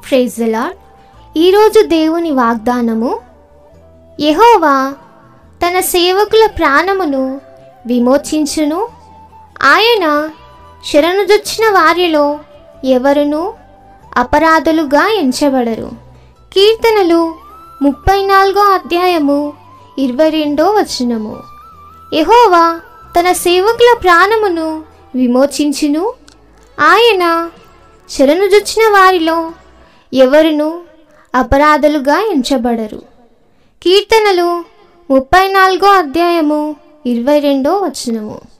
praise lord ఈరోజు దేవుని వాగ్దానము యెహోవా తన సేవకుల ప్రాణమును విమోచించును ఆయన శరణుజొచ్చిన వారిలో ఎవరును అపరాధులుగా ఎంచబడరు కీర్తనలు ముప్పై నాలుగో అధ్యాయము ఇరవై రెండో వచనము యెహోవా తన సేవకుల ప్రాణమును విమోచించును ఆయన శరణుజొచ్చిన వారిలో ఎవరును అపరాధులుగా ఎంచబడరు కీర్తనలు ముప్పై నాలుగో అధ్యాయము ఇరవై రెండో వచనము